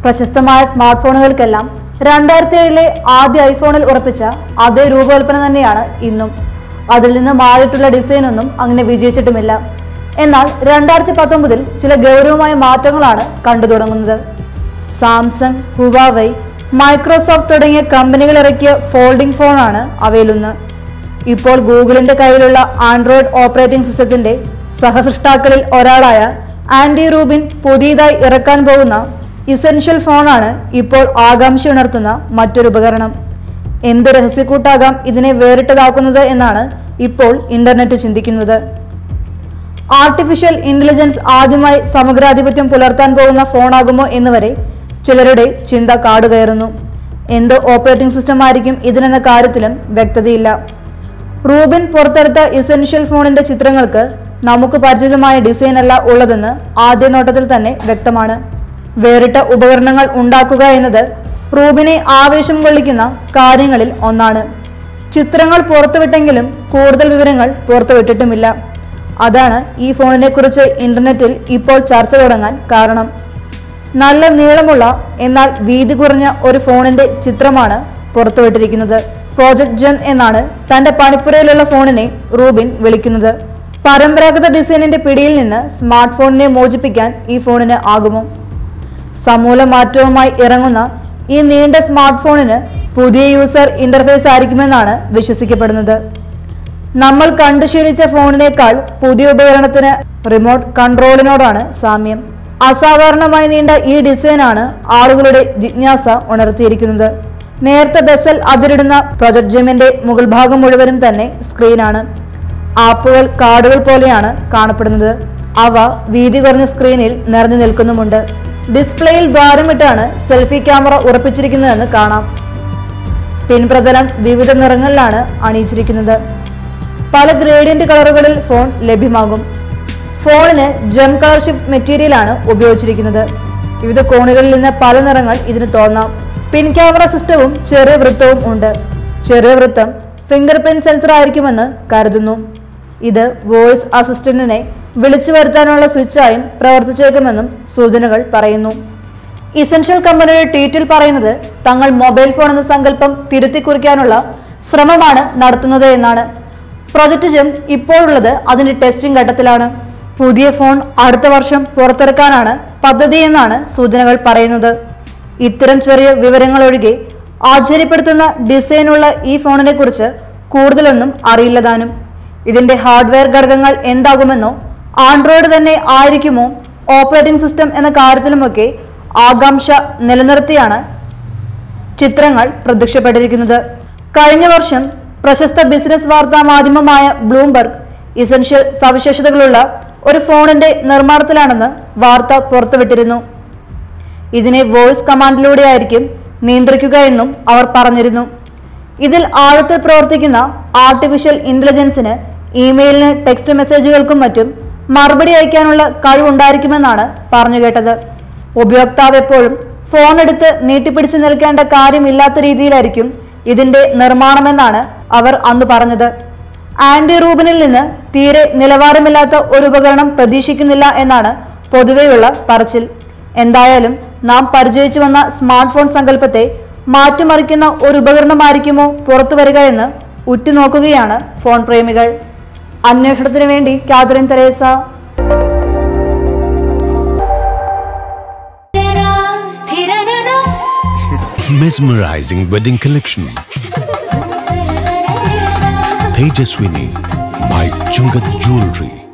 പ്രശസ്തമായ സ്മാർട്ട് ഫോണുകൾക്കെല്ലാം രണ്ടായിരത്തി ഏഴിലെ ആദ്യ ഐഫോണിൽ ഉറപ്പിച്ച അതേ രൂപകൽപ്പന തന്നെയാണ് ഇന്നും അതിൽ നിന്ന് മാറിയിട്ടുള്ള ഡിസൈനൊന്നും അങ്ങനെ വിജയിച്ചിട്ടുമില്ല എന്നാൽ രണ്ടായിരത്തി പത്തൊമ്പതിൽ ചില ഗൗരവമായ മാറ്റങ്ങളാണ് കണ്ടു തുടങ്ങുന്നത് സാംസങ് ഹുവാവൈ മൈക്രോസോഫ്റ്റ് തുടങ്ങിയ കമ്പനികൾ ഇറക്കിയ ഫോൾഡിംഗ് ഫോണാണ് അവയിലൊന്ന് ഇപ്പോൾ ഗൂഗിളിന്റെ കയ്യിലുള്ള ആൻഡ്രോയിഡ് ഓപ്പറേറ്റിംഗ് സിസ്റ്റത്തിന്റെ സഹസൃഷ്ടാക്കളിൽ ഒരാളായ ആൻഡി റൂബിൻ പുതിയതായി ഇറക്കാൻ പോകുന്ന ഇസെൻഷ്യൽ ഫോണാണ് ഇപ്പോൾ ആകാംക്ഷ ഉണർത്തുന്ന മറ്റൊരു ഉപകരണം എന്ത് രഹസ്യക്കൂട്ടാകാം ഇതിനെ വേറിട്ടതാക്കുന്നത് എന്നാണ് ഇപ്പോൾ ഇന്റർനെറ്റ് ചിന്തിക്കുന്നത് ആർട്ടിഫിഷ്യൽ ഇന്റലിജൻസ് ആദ്യമായി സമഗ്രാധിപത്യം പുലർത്താൻ പോകുന്ന ഫോണാകുമോ എന്ന് വരെ ചിലരുടെ ചിന്ത കാടുകയറുന്നു എന്ത് ഓപ്പറേറ്റിംഗ് സിസ്റ്റം ആയിരിക്കും ഇതിനെന്ന കാര്യത്തിലും വ്യക്തതയില്ല റൂബിൻ പുറത്തെടുത്ത ഇസെൻഷ്യൽ ഫോണിന്റെ ചിത്രങ്ങൾക്ക് നമുക്ക് പരിചിതമായ ഡിസൈൻ അല്ല ഉള്ളതെന്ന് ആദ്യ നോട്ടത്തിൽ തന്നെ വ്യക്തമാണ് വേറിട്ട ഉപകരണങ്ങൾ ഉണ്ടാക്കുക എന്നത് റൂബിനെ ആവേശം കൊള്ളിക്കുന്ന കാര്യങ്ങളിൽ ഒന്നാണ് ചിത്രങ്ങൾ പുറത്തുവിട്ടെങ്കിലും കൂടുതൽ വിവരങ്ങൾ പുറത്തുവിട്ടിട്ടുമില്ല അതാണ് ഈ ഫോണിനെ കുറിച്ച് ഇന്റർനെറ്റിൽ ഇപ്പോൾ ചർച്ച തുടങ്ങാൻ കാരണം നല്ല നീളമുള്ള എന്നാൽ വീതി കുറഞ്ഞ ഒരു ഫോണിന്റെ ചിത്രമാണ് പുറത്തുവിട്ടിരിക്കുന്നത് പ്രോജക്ട് ജെൻ എന്നാണ് തന്റെ പണിപ്പുരയിലുള്ള ഫോണിനെ റൂബിൻ വിളിക്കുന്നത് പരമ്പരാഗത ഡിസൈനിന്റെ പിടിയിൽ നിന്ന് സ്മാർട്ട് ഫോണിനെ മോചിപ്പിക്കാൻ ഈ ഫോണിന് ആകുമോ സമൂല മാറ്റവുമായി ഇറങ്ങുന്ന ഈ നീണ്ട സ്മാർട്ട് ഫോണിന് പുതിയ യൂസർ ഇന്റർഫേസ് ആയിരിക്കുമെന്നാണ് വിശ്വസിക്കപ്പെടുന്നത് നമ്മൾ കണ്ടു ശീലിച്ച ഫോണിനേക്കാൾ പുതിയ ഉപകരണത്തിന് റിമോട്ട് കൺട്രോളിനോടാണ് സാമ്യം അസാധാരണമായി നീണ്ട ഈ ഡിസൈനാണ് ആളുകളുടെ ജിജ്ഞാസ ഉണർത്തിയിരിക്കുന്നത് നേരത്തെ ബെസൽ അതിരിടുന്ന പ്രൊജക്ട് ജെമിന്റെ മുകൾ ഭാഗം മുഴുവനും തന്നെ സ്ക്രീനാണ് ആപ്പുകൾ കാർഡുകൾ പോലെയാണ് കാണപ്പെടുന്നത് അവ വീതി കുറഞ്ഞ സ്ക്രീനിൽ നിറഞ്ഞു നിൽക്കുന്നുമുണ്ട് ഡിസ്പ്ലേയിൽ ദ്വാരമിട്ടാണ് സെൽഫി ക്യാമറ ഉറപ്പിച്ചിരിക്കുന്നതെന്ന് കാണാം പിൻപ്രതലം വിവിധ നിറങ്ങളിലാണ് അണിയിച്ചിരിക്കുന്നത് പല ഗ്രേഡിയന്റ് കളറുകളിൽ ഫോൺ ലഭ്യമാകും ഫോണിന് ജെം കളർ ഷിഫ്റ്റ് മെറ്റീരിയലാണ് ഉപയോഗിച്ചിരിക്കുന്നത് വിവിധ കോണുകളിൽ നിന്ന് പല നിറങ്ങൾ ഇതിന് തോന്നാം പിൻ ക്യാമറ സിസ്റ്റവും ചെറിയ വൃത്തവും ഉണ്ട് ചെറിയ വൃത്തം ഫിംഗർ പ്രിന്റ് സെൻസർ ആയിരിക്കുമെന്ന് കരുതുന്നു ഇത് വോയിസ് അസിസ്റ്റന്റിനെ വിളിച്ചു വരുത്താനുള്ള സ്വിച്ചായും പ്രവർത്തിച്ചേക്കുമെന്നും സൂചനകൾ പറയുന്നു ഇസൻഷ്യൽ കമ്പനിയുടെ ട്വീറ്റിൽ പറയുന്നത് തങ്ങൾ മൊബൈൽ ഫോൺ എന്ന സങ്കല്പം തിരുത്തി കുറിക്കാനുള്ള ശ്രമമാണ് നടത്തുന്നത് എന്നാണ് പ്രൊജക്ട് ജെം ഇപ്പോഴുള്ളത് അതിന്റെ ടെസ്റ്റിംഗ് ഘട്ടത്തിലാണ് പുതിയ ഫോൺ അടുത്ത വർഷം പുറത്തിറക്കാനാണ് പദ്ധതി എന്നാണ് സൂചനകൾ പറയുന്നത് ഇത്തരം ചെറിയ വിവരങ്ങൾ ഒഴികെ ആശ്ചര്യപ്പെടുത്തുന്ന ഡിസൈനുള്ള ഈ ഫോണിനെ കുറിച്ച് കൂടുതലൊന്നും അറിയില്ലതാനും ഇതിന്റെ ഹാർഡ്വെയർ ഘടകങ്ങൾ എന്താകുമെന്നോ ആൻഡ്രോയിഡ് തന്നെ ആയിരിക്കുമോ ഓപ്പറേറ്റിംഗ് സിസ്റ്റം എന്ന കാര്യത്തിലുമൊക്കെ ആകാംക്ഷ നിലനിർത്തിയാണ് ചിത്രങ്ങൾ പ്രത്യക്ഷപ്പെട്ടിരിക്കുന്നത് കഴിഞ്ഞ വർഷം പ്രശസ്ത ബിസിനസ് വാർത്താ മാധ്യമമായ ബ്ലൂംബർഗ് ഇസൻഷ്യൽ സവിശേഷതകളുള്ള ഒരു ഫോണിന്റെ നിർമ്മാണത്തിലാണെന്ന് വാർത്ത പുറത്തുവിട്ടിരുന്നു ഇതിനെ വോയിസ് കമാൻഡിലൂടെയായിരിക്കും നിയന്ത്രിക്കുക എന്നും അവർ പറഞ്ഞിരുന്നു ഇതിൽ ആഴത്തിൽ പ്രവർത്തിക്കുന്ന ആർട്ടിഫിഷ്യൽ ഇന്റലിജൻസിന് ഇമെയിലിന് ടെക്സ്റ്റ് മെസ്സേജുകൾക്കും മറ്റും മറുപടി അയക്കാനുള്ള കഴിവുണ്ടായിരിക്കുമെന്നാണ് പറഞ്ഞു കേട്ടത് ഉപയോക്താവ് എപ്പോഴും ഫോൺ എടുത്ത് നീട്ടിപ്പിടിച്ചു നിൽക്കേണ്ട കാര്യമില്ലാത്ത രീതിയിലായിരിക്കും ഇതിന്റെ നിർമ്മാണമെന്നാണ് അവർ അന്ന് പറഞ്ഞത് ആന്റി റൂബിനിൽ നിന്ന് തീരെ നിലവാരമില്ലാത്ത ഒരു ഉപകരണം പ്രതീക്ഷിക്കുന്നില്ല എന്നാണ് പൊതുവെയുള്ള പറച്ചിൽ എന്തായാലും നാം പരിചയിച്ചു വന്ന സ്മാർട്ട് ഫോൺ സങ്കല്പത്തെ മാറ്റിമറിക്കുന്ന ഒരു ഉപകരണമായിരിക്കുമോ പുറത്തു വരിക എന്ന് ഉറ്റുനോക്കുകയാണ് ഫോൺ പ്രേമികൾ അന്വേഷണത്തിന് വേണ്ടി Catherine Tresa Mesmerizing wedding collection. Tejaswini by Chungat Jewelry.